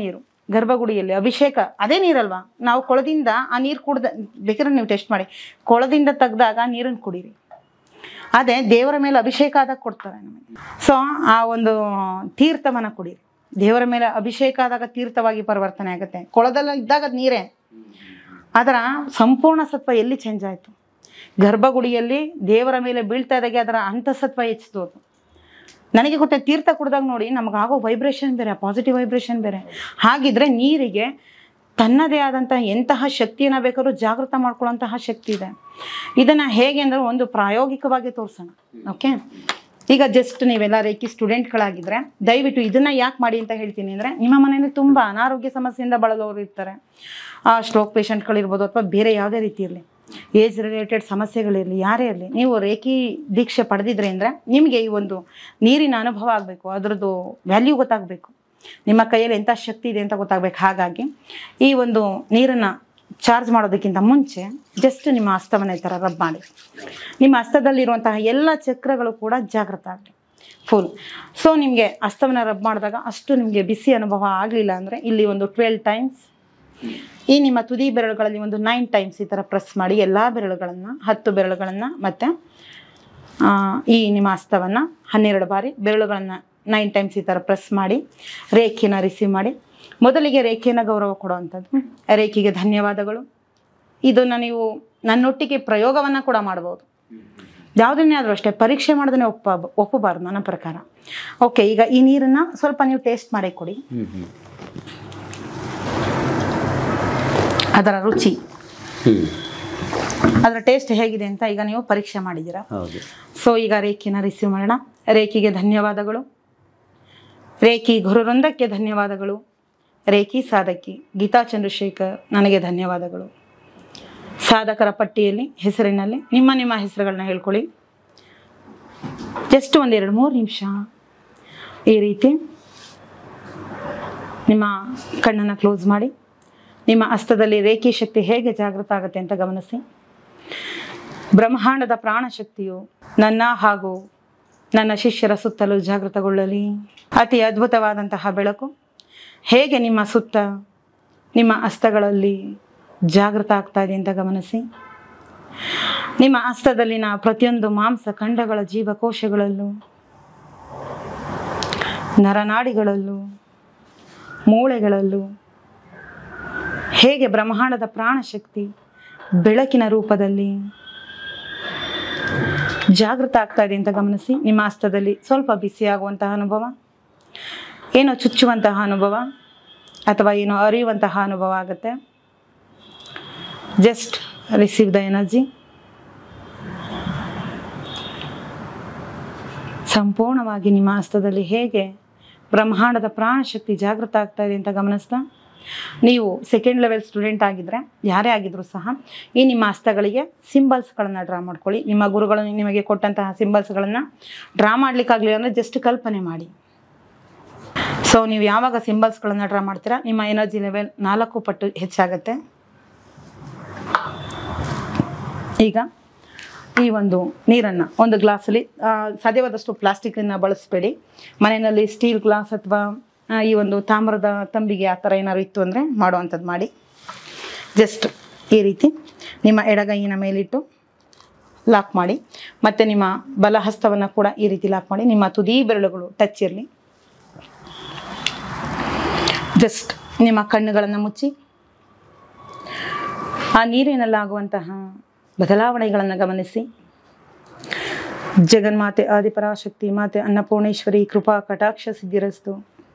ಗರ್ಭಗುಡಿಯಲ್ಲಿ ಅಭಿಷೇಕ ಅದೇ ನೀರಲ್ವಾ ನಾವು ಕೊಳದಿಂದ ಆ ನೀರು ಕುಡ್ದ ಬೇಕಾದ್ರೆ ನೀವು ಟೆಸ್ಟ್ ಮಾಡಿ ಕೊಳದಿಂದ ತೆಗ್ದಾಗ ನೀರನ್ನು ಕುಡೀರಿ ಅದೇ ದೇವರ ಮೇಲೆ ಅಭಿಷೇಕ ಆದಾಗ ಕೊಡ್ತಾರೆ ನಮಗೆ ಸೊ ಆ ಒಂದು ತೀರ್ಥವನ್ನ ಕುಡೀರಿ ದೇವರ ಮೇಲೆ ಅಭಿಷೇಕ ಆದಾಗ ತೀರ್ಥವಾಗಿ ಪರಿವರ್ತನೆ ಆಗುತ್ತೆ ಕೊಳದಲ್ಲಿ ಇದ್ದಾಗ ಅದು ನೀರೇ ಅದರ ಸಂಪೂರ್ಣ ಸತ್ವ ಎಲ್ಲಿ ಚೇಂಜ್ ಆಯಿತು ಗರ್ಭಗುಡಿಯಲ್ಲಿ ದೇವರ ಮೇಲೆ ಬೀಳ್ತಾ ಇದ್ದಾಗೆ ಅದರ ಅಂತಸತ್ವ ಹೆಚ್ಚಿತು ಅದು ನನಗೆ ಗೊತ್ತೆ ತೀರ್ಥ ಕುಡ್ದಾಗ ನೋಡಿ ನಮಗೆ ಆಗೋ ವೈಬ್ರೇಷನ್ ಬೇರೆ ಪಾಸಿಟಿವ್ ವೈಬ್ರೇಷನ್ ಬೇರೆ ಹಾಗಿದ್ರೆ ನೀರಿಗೆ ತನ್ನದೇ ಆದಂತಹ ಎಂತಹ ಶಕ್ತಿಯನ್ನು ಬೇಕಾದ್ರೂ ಜಾಗೃತ ಮಾಡ್ಕೊಳ್ಳೋಂತಹ ಶಕ್ತಿ ಇದೆ ಇದನ್ನು ಹೇಗೆ ಅಂದರೆ ಒಂದು ಪ್ರಾಯೋಗಿಕವಾಗಿ ತೋರಿಸೋಣ ಓಕೆ ಈಗ ಜಸ್ಟ್ ನೀವೆಲ್ಲ ರೇಖಿ ಸ್ಟೂಡೆಂಟ್ಗಳಾಗಿದ್ದರೆ ದಯವಿಟ್ಟು ಇದನ್ನು ಯಾಕೆ ಮಾಡಿ ಅಂತ ಹೇಳ್ತೀನಿ ಅಂದರೆ ನಿಮ್ಮ ಮನೆಯಲ್ಲಿ ತುಂಬ ಅನಾರೋಗ್ಯ ಸಮಸ್ಯೆಯಿಂದ ಬಳಲೋರು ಇರ್ತಾರೆ ಆ ಸ್ಟ್ರೋಕ್ ಪೇಷಂಟ್ಗಳಿರ್ಬೋದು ಅಥವಾ ಬೇರೆ ಯಾವುದೇ ರೀತಿ ಇರಲಿ ಏಜ್ ರಿಲೇಟೆಡ್ ಸಮಸ್ಯೆಗಳಿರಲಿ ಯಾರೇ ಇರಲಿ ನೀವು ರೇಖಿ ದೀಕ್ಷೆ ಪಡೆದಿದ್ರೆ ಅಂದರೆ ನಿಮಗೆ ಈ ಒಂದು ನೀರಿನ ಅನುಭವ ಆಗಬೇಕು ಅದರದ್ದು ವ್ಯಾಲ್ಯೂ ಗೊತ್ತಾಗಬೇಕು ನಿಮ್ಮ ಕೈಯಲ್ಲಿ ಎಂಥ ಶಕ್ತಿ ಇದೆ ಅಂತ ಗೊತ್ತಾಗಬೇಕು ಹಾಗಾಗಿ ಈ ಒಂದು ನೀರನ್ನು ಚಾರ್ಜ್ ಮಾಡೋದಕ್ಕಿಂತ ಮುಂಚೆ ಜಸ್ಟ್ ನಿಮ್ಮ ಹಸ್ತವನ್ನು ಈ ಥರ ರಬ್ ಮಾಡಿ ನಿಮ್ಮ ಹಸ್ತದಲ್ಲಿರುವಂತಹ ಎಲ್ಲ ಚಕ್ರಗಳು ಕೂಡ ಜಾಗೃತ ಆಗಲಿ ಫುಲ್ ಸೊ ನಿಮಗೆ ಹಸ್ತವನ್ನು ರಬ್ ಮಾಡಿದಾಗ ಅಷ್ಟು ನಿಮಗೆ ಬಿಸಿ ಅನುಭವ ಆಗಲಿಲ್ಲ ಅಂದರೆ ಇಲ್ಲಿ ಒಂದು ಟ್ವೆಲ್ ಟೈಮ್ಸ್ ಈ ನಿಮ್ಮ ತುದಿ ಬೆರಳುಗಳಲ್ಲಿ ಒಂದು ನೈನ್ ಟೈಮ್ಸ್ ಈ ಥರ ಪ್ರೆಸ್ ಮಾಡಿ ಎಲ್ಲ ಬೆರಳುಗಳನ್ನು ಹತ್ತು ಬೆರಳುಗಳನ್ನು ಮತ್ತು ಈ ನಿಮ್ಮ ಹಸ್ತವನ್ನು ಹನ್ನೆರಡು ಬಾರಿ ಬೆರಳುಗಳನ್ನು ನೈನ್ ಟೈಮ್ಸ್ ಈ ಥರ ಪ್ರೆಸ್ ಮಾಡಿ ರೇಖೆನ ರಿಸೀವ್ ಮಾಡಿ ಮೊದಲಿಗೆ ರೇಖೆಯನ್ನು ಗೌರವ ಕೊಡುವಂಥದ್ದು ರೇಖೆಗೆ ಧನ್ಯವಾದಗಳು ಇದನ್ನು ನೀವು ನನ್ನೊಟ್ಟಿಗೆ ಪ್ರಯೋಗವನ್ನು ಕೂಡ ಮಾಡ್ಬೋದು ಯಾವುದನ್ನೇ ಆದರೂ ಅಷ್ಟೇ ಪರೀಕ್ಷೆ ಮಾಡೋದನ್ನೇ ಒಪ್ಪ ಒಪ್ಪಬಾರ್ದು ನನ್ನ ಪ್ರಕಾರ ಓಕೆ ಈಗ ಈ ನೀರನ್ನು ಸ್ವಲ್ಪ ನೀವು ಟೇಸ್ಟ್ ಮಾಡಿ ಕೊಡಿ ಹ್ಮ್ ಹ್ಮ್ ಅದರ ರುಚಿ ಹ್ಮ್ ಅದರ ಟೇಸ್ಟ್ ಹೇಗಿದೆ ಅಂತ ಈಗ ನೀವು ಪರೀಕ್ಷೆ ಮಾಡಿದ್ದೀರಾ ಹೌದು ಸೊ ಈಗ ರೇಖಿನ ರಿಸೀವ್ ಮಾಡೋಣ ರೇಖಿಗೆ ಧನ್ಯವಾದಗಳು ರೇಖಿ ಗುರುವೃಂದಕ್ಕೆ ಧನ್ಯವಾದಗಳು ರೇಖಿ ಸಾಧಕಿ ಗೀತಾ ಚಂದ್ರಶೇಖರ್ ನನಗೆ ಧನ್ಯವಾದಗಳು ಸಾಧಕರ ಪಟ್ಟಿಯಲ್ಲಿ ಹೆಸರಿನಲ್ಲಿ ನಿಮ್ಮ ನಿಮ್ಮ ಹೆಸರುಗಳನ್ನ ಹೇಳ್ಕೊಳ್ಳಿ ಜಸ್ಟ್ ಒಂದೆರಡು ಮೂರು ನಿಮಿಷ ಈ ರೀತಿ ನಿಮ್ಮ ಕಣ್ಣನ್ನು ಕ್ಲೋಸ್ ಮಾಡಿ ನಿಮ್ಮ ಹಸ್ತದಲ್ಲಿ ರೇಖಿ ಶಕ್ತಿ ಹೇಗೆ ಜಾಗೃತ ಆಗುತ್ತೆ ಅಂತ ಗಮನಿಸಿ ಬ್ರಹ್ಮಾಂಡದ ಪ್ರಾಣಶಕ್ತಿಯು ನನ್ನ ಹಾಗೂ ನನ್ನ ಶಿಷ್ಯರ ಸುತ್ತಲೂ ಜಾಗೃತಗೊಳ್ಳಲಿ ಅತಿ ಅದ್ಭುತವಾದಂತಹ ಬೆಳಕು ಹೇಗೆ ನಿಮ್ಮ ಸುತ್ತ ನಿಮ್ಮ ಹಸ್ತಗಳಲ್ಲಿ ಜಾಗೃತ ಆಗ್ತಾ ಇದೆ ಅಂತ ಗಮನಿಸಿ ನಿಮ್ಮ ಹಸ್ತದಲ್ಲಿನ ಪ್ರತಿಯೊಂದು ಮಾಂಸ ಖಂಡಗಳ ಜೀವಕೋಶಗಳಲ್ಲೂ ನರನಾಡಿಗಳಲ್ಲೂ ಮೂಳೆಗಳಲ್ಲೂ ಹೇಗೆ ಬ್ರಹ್ಮಾಂಡದ ಪ್ರಾಣಶಕ್ತಿ ಬೆಳಕಿನ ರೂಪದಲ್ಲಿ ಜಾಗೃತ ಆಗ್ತಾ ಇದೆ ಅಂತ ಗಮನಿಸಿ ನಿಮ್ಮ ಹಸ್ತದಲ್ಲಿ ಸ್ವಲ್ಪ ಬಿಸಿಯಾಗುವಂತಹ ಅನುಭವ ಏನೋ ಚುಚ್ಚುವಂತಹ ಅನುಭವ ಅಥವಾ ಏನೋ ಅರಿಯುವಂತಹ ಅನುಭವ ಆಗುತ್ತೆ ಜಸ್ಟ್ ರಿಸೀವ್ ದ ಎನರ್ಜಿ ಸಂಪೂರ್ಣವಾಗಿ ನಿಮ್ಮ ಹಸ್ತದಲ್ಲಿ ಹೇಗೆ ಬ್ರಹ್ಮಾಂಡದ ಪ್ರಾಣಶಕ್ತಿ ಜಾಗೃತ ಆಗ್ತಾ ಇದೆ ಅಂತ ಗಮನಿಸ್ತಾ ನೀವು ಸೆಕೆಂಡ್ ಲೆವೆಲ್ ಸ್ಟೂಡೆಂಟ್ ಆಗಿದ್ದರೆ ಯಾರೇ ಆಗಿದ್ರೂ ಸಹ ಈ ನಿಮ್ಮ ಹಸ್ತಗಳಿಗೆ ಸಿಂಬಲ್ಸ್ಗಳನ್ನು ಡ್ರಾ ಮಾಡ್ಕೊಳ್ಳಿ ನಿಮ್ಮ ಗುರುಗಳು ನಿಮಗೆ ಕೊಟ್ಟಂತಹ ಸಿಂಬಲ್ಸ್ಗಳನ್ನು ಡ್ರಾ ಮಾಡಲಿಕ್ಕಾಗಲಿಲ್ಲ ಅಂದರೆ ಜಸ್ಟ್ ಕಲ್ಪನೆ ಮಾಡಿ ಸೊ ನೀವು ಯಾವಾಗ ಸಿಂಬಲ್ಸ್ಗಳನ್ನು ಡ್ರಾ ಮಾಡ್ತೀರಾ ನಿಮ್ಮ ಎನರ್ಜಿ ಲೆವೆಲ್ ನಾಲ್ಕು ಪಟ್ಟು ಹೆಚ್ಚಾಗತ್ತೆ ಈಗ ಈ ಒಂದು ನೀರನ್ನು ಒಂದು ಗ್ಲಾಸಲ್ಲಿ ಆ, ಸಾಧ್ಯವಾದಷ್ಟು ಪ್ಲಾಸ್ಟಿಕ್ಕನ್ನು ಬಳಸಬೇಡಿ ಮನೆಯಲ್ಲಿ ಸ್ಟೀಲ್ ಗ್ಲಾಸ್ ಅಥವಾ ಆ, ಈ ಒಂದು ತಾಮ್ರದ ತಂಬಿಗೆ ಆ ಥರ ಏನಾದ್ರು ಇತ್ತು ಅಂದರೆ ಮಾಡುವಂಥದ್ದು ಮಾಡಿ ಜಸ್ಟ್ ಈ ರೀತಿ ನಿಮ್ಮ ಎಡಗೈಯಿನ ಮೇಲಿಟ್ಟು ಲಾಕ್ ಮಾಡಿ ಮತ್ತು ನಿಮ್ಮ ಬಲಹಸ್ತವನ್ನು ಕೂಡ ಈ ರೀತಿ ಲಾಕ್ ಮಾಡಿ ನಿಮ್ಮ ತುದಿ ಬೆರಳುಗಳು ಟಚ್ ಇರಲಿ ಜಸ್ಟ್ ನಿಮ್ಮ ಕಣ್ಣುಗಳನ್ನು ಮುಚ್ಚಿ ಆ ನೀರಿನಲ್ಲಾಗುವಂತಹ ಬದಲಾವಣೆಗಳನ್ನು ಗಮನಿಸಿ ಜಗನ್ಮಾತೆ ಆದಿಪರಾಶಕ್ತಿ ಮಾತೆ ಅನ್ನಪೂರ್ಣೇಶ್ವರಿ ಕೃಪಾ ಕಟಾಕ್ಷ ಸಿದ್ಧಿರಸ್ತು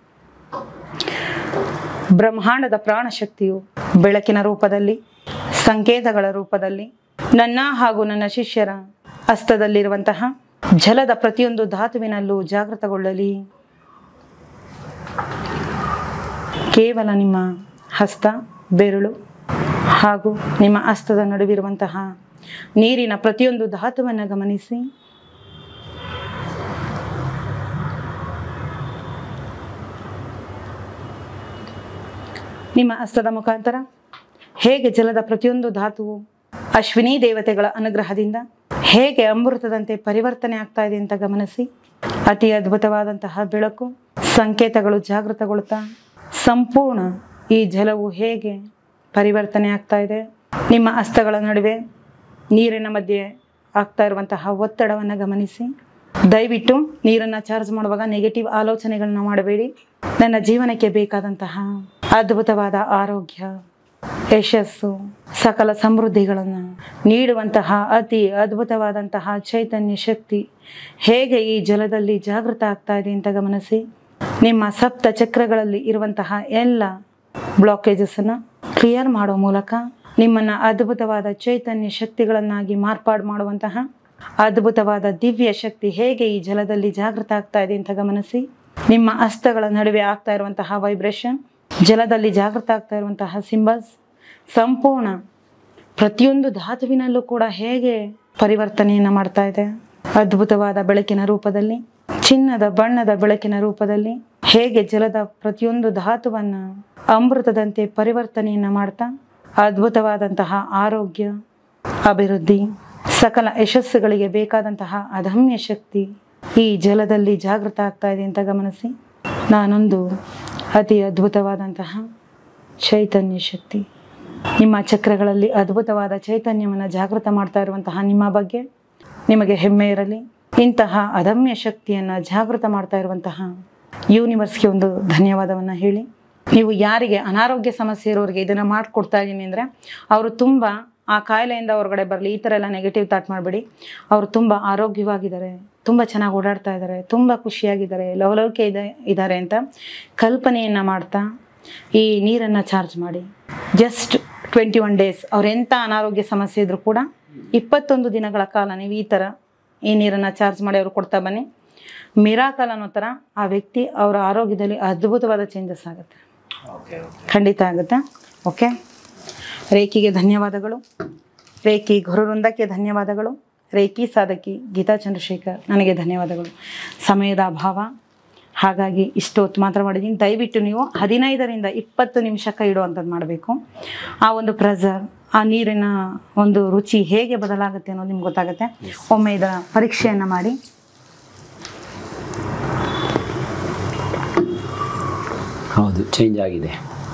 ಬ್ರಹ್ಮಾಂಡದ ಪ್ರಾಣಶಕ್ತಿಯು ಬೆಳಕಿನ ರೂಪದಲ್ಲಿ ಸಂಕೇತಗಳ ರೂಪದಲ್ಲಿ ನನ್ನ ಹಾಗೂ ನನ್ನ ಶಿಷ್ಯರ ಹಸ್ತದಲ್ಲಿರುವಂತಹ ಜಲದ ಪ್ರತಿಯೊಂದು ಧಾತುವಿನಲ್ಲೂ ಜಾಗೃತಗೊಳ್ಳಲಿ ಕೇವಲ ನಿಮ್ಮ ಹಸ್ತ ಬೆರಳು ಹಾಗೂ ನಿಮ್ಮ ಹಸ್ತದ ನಡುವಿರುವಂತಹ ನೀರಿನ ಪ್ರತಿಯೊಂದು ಧಾತುವನ್ನು ಗಮನಿಸಿ ನಿಮ್ಮ ಹಸ್ತದ ಮುಖಾಂತರ ಹೇಗೆ ಜಲದ ಪ್ರತಿಯೊಂದು ಧಾತುವು ಅಶ್ವಿನಿ ದೇವತೆಗಳ ಅನುಗ್ರಹದಿಂದ ಹೇಗೆ ಅಮೃತದಂತೆ ಪರಿವರ್ತನೆ ಆಗ್ತಾ ಇದೆ ಅಂತ ಗಮನಿಸಿ ಅತಿ ಅದ್ಭುತವಾದಂತಹ ಬೆಳಕು ಸಂಕೇತಗಳು ಜಾಗೃತಗೊಳ್ತಾ ಸಂಪೂರ್ಣ ಈ ಜಲವು ಹೇಗೆ ಪರಿವರ್ತನೆ ಆಗ್ತಾ ಇದೆ ನಿಮ್ಮ ಹಸ್ತಗಳ ನಡುವೆ ನೀರಿನ ಮಧ್ಯೆ ಆಗ್ತಾ ಇರುವಂತಹ ಒತ್ತಡವನ್ನು ಗಮನಿಸಿ ದಯವಿಟ್ಟು ನೀರನ್ನು ಚಾರ್ಜ್ ಮಾಡುವಾಗ ನೆಗೆಟಿವ್ ಆಲೋಚನೆಗಳನ್ನ ಮಾಡಬೇಡಿ ನನ್ನ ಜೀವನಕ್ಕೆ ಬೇಕಾದಂತಹ ಅದ್ಭುತವಾದ ಆರೋಗ್ಯ ಯಶಸ್ಸು ಸಕಲ ಸಮೃದ್ಧಿಗಳನ್ನು ನೀಡುವಂತಹ ಅತಿ ಅದ್ಭುತವಾದಂತಹ ಚೈತನ್ಯ ಶಕ್ತಿ ಹೇಗೆ ಈ ಜಲದಲ್ಲಿ ಜಾಗೃತ ಆಗ್ತಾ ಇದೆ ಅಂತ ಗಮನಿಸಿ ನಿಮ್ಮ ಸಪ್ತ ಚಕ್ರಗಳಲ್ಲಿ ಇರುವಂತಹ ಎಲ್ಲ ಬ್ಲಾಕೇಜಸನ್ನು ಕ್ಲಿಯರ್ ಮಾಡೋ ಮೂಲಕ ನಿಮ್ಮನ್ನು ಅದ್ಭುತವಾದ ಚೈತನ್ಯ ಶಕ್ತಿಗಳನ್ನಾಗಿ ಮಾರ್ಪಾಡು ಮಾಡುವಂತಹ ಅದ್ಭುತವಾದ ದಿವ್ಯ ಶಕ್ತಿ ಹೇಗೆ ಈ ಜಲದಲ್ಲಿ ಜಾಗೃತ ಆಗ್ತಾ ಇದೆ ಅಂತ ಗಮನಿಸಿ ನಿಮ್ಮ ಹಸ್ತಗಳ ನಡುವೆ ಆಗ್ತಾ ಇರುವಂತಹ ವೈಬ್ರೇಷನ್ ಜಲದಲ್ಲಿ ಜಾಗೃತ ಆಗ್ತಾ ಇರುವಂತಹ ಸಿಂಬಲ್ಸ್ ಸಂಪೂರ್ಣ ಪ್ರತಿಯೊಂದು ಧಾತುವಿನಲ್ಲೂ ಕೂಡ ಹೇಗೆ ಪರಿವರ್ತನೆಯನ್ನು ಮಾಡ್ತಾ ಇದೆ ಅದ್ಭುತವಾದ ಬೆಳಕಿನ ರೂಪದಲ್ಲಿ ಚಿನ್ನದ ಬಣ್ಣದ ಬೆಳಕಿನ ರೂಪದಲ್ಲಿ ಹೇಗೆ ಜಲದ ಪ್ರತಿಯೊಂದು ಧಾತುವನ್ನ ಅಮೃತದಂತೆ ಪರಿವರ್ತನೆಯನ್ನು ಮಾಡ್ತಾ ಅದ್ಭುತವಾದಂತಹ ಆರೋಗ್ಯ ಅಭಿವೃದ್ಧಿ ಸಕಲ ಯಶಸ್ಸುಗಳಿಗೆ ಬೇಕಾದಂತಹ ಅದಮ್ಯ ಶಕ್ತಿ ಈ ಜಲದಲ್ಲಿ ಜಾಗೃತ ಆಗ್ತಾ ಇದೆ ಅಂತ ಗಮನಿಸಿ ನಾನೊಂದು ಅತಿ ಅದ್ಭುತವಾದಂತಹ ಚೈತನ್ಯ ಶಕ್ತಿ ನಿಮ್ಮ ಚಕ್ರಗಳಲ್ಲಿ ಅದ್ಭುತವಾದ ಚೈತನ್ಯವನ್ನು ಜಾಗೃತ ಮಾಡ್ತಾ ಇರುವಂತಹ ನಿಮ್ಮ ಬಗ್ಗೆ ನಿಮಗೆ ಹೆಮ್ಮೆ ಇರಲಿ ಇಂತಹ ಅದಮ್ಯ ಶಕ್ತಿಯನ್ನು ಜಾಗೃತ ಮಾಡ್ತಾ ಇರುವಂತಹ ಯೂನಿವರ್ಸ್ಗೆ ಒಂದು ಧನ್ಯವಾದವನ್ನು ಹೇಳಿ ನೀವು ಯಾರಿಗೆ ಅನಾರೋಗ್ಯ ಸಮಸ್ಯೆ ಇರೋರಿಗೆ ಇದನ್ನು ಮಾಡಿಕೊಡ್ತಾ ಇದ್ದೀನಿ ಅಂದರೆ ಅವರು ತುಂಬ ಆ ಕಾಯಿಲೆಯಿಂದ ಹೊರಗಡೆ ಬರಲಿ ಈ ಥರ ಎಲ್ಲ ನೆಗೆಟಿವ್ ಥಾಟ್ ಮಾಡಬೇಡಿ ಅವರು ತುಂಬ ಆರೋಗ್ಯವಾಗಿದ್ದಾರೆ ತುಂಬ ಚೆನ್ನಾಗಿ ಓಡಾಡ್ತಾ ಇದ್ದಾರೆ ತುಂಬ ಖುಷಿಯಾಗಿದ್ದಾರೆ ಲವಲವಿಕೆ ಇದೆ ಇದ್ದಾರೆ ಅಂತ ಕಲ್ಪನೆಯನ್ನು ಮಾಡ್ತಾ ಈ ನೀರನ್ನು ಚಾರ್ಜ್ ಮಾಡಿ ಜಸ್ಟ್ ಟ್ವೆಂಟಿ ಒನ್ ಡೇಸ್ ಅವ್ರು ಎಂಥ ಅನಾರೋಗ್ಯ ಸಮಸ್ಯೆ ಇದ್ರೂ ಕೂಡ ಇಪ್ಪತ್ತೊಂದು ದಿನಗಳ ಕಾಲ ನೀವು ಈ ಥರ ಈ ನೀರನ್ನು ಚಾರ್ಜ್ ಮಾಡಿ ಅವ್ರು ಕೊಡ್ತಾ ಬನ್ನಿ ಮಿರಾಕಲ್ ಅನ್ನೋ ಥರ ಆ ವ್ಯಕ್ತಿ ಅವರ ಆರೋಗ್ಯದಲ್ಲಿ ಅದ್ಭುತವಾದ ಚೇಂಜಸ್ ಆಗುತ್ತೆ ಖಂಡಿತ ಆಗುತ್ತೆ ಓಕೆ ರೇಖಿಗೆ ಧನ್ಯವಾದಗಳು ರೇಖಿ ಗುರುವೃಂದಕ್ಕೆ ಧನ್ಯವಾದಗಳು ರೇಖಿ ಸಾಧಕಿ ಗೀತಾ ಚಂದ್ರಶೇಖರ್ ನನಗೆ ಧನ್ಯವಾದಗಳು ಸಮಯದ ಅಭಾವ ಹಾಗಾಗಿ ಇಷ್ಟು ಹೊತ್ತು ಮಾತ್ರ ಮಾಡಿದ್ದೀನಿ ದಯವಿಟ್ಟು ನೀವು ಹದಿನೈದರಿಂದ ಇಪ್ಪತ್ತು ನಿಮಿಷಕ್ಕೆ ಇಡುವಂಥದ್ದು ಮಾಡಬೇಕು ಆ ಒಂದು ಪ್ರೆಸರ್ ಆ ನೀರಿನ ಒಂದು ರುಚಿ ಹೇಗೆ ಬದಲಾಗುತ್ತೆ ಅನ್ನೋದು ನಿಮ್ಗೆ ಗೊತ್ತಾಗುತ್ತೆ ಒಮ್ಮೆ ಇದರ ಪರೀಕ್ಷೆಯನ್ನು ಮಾಡಿ ಹೌದು ಚೇಂಜ್ ಆಗಿದೆ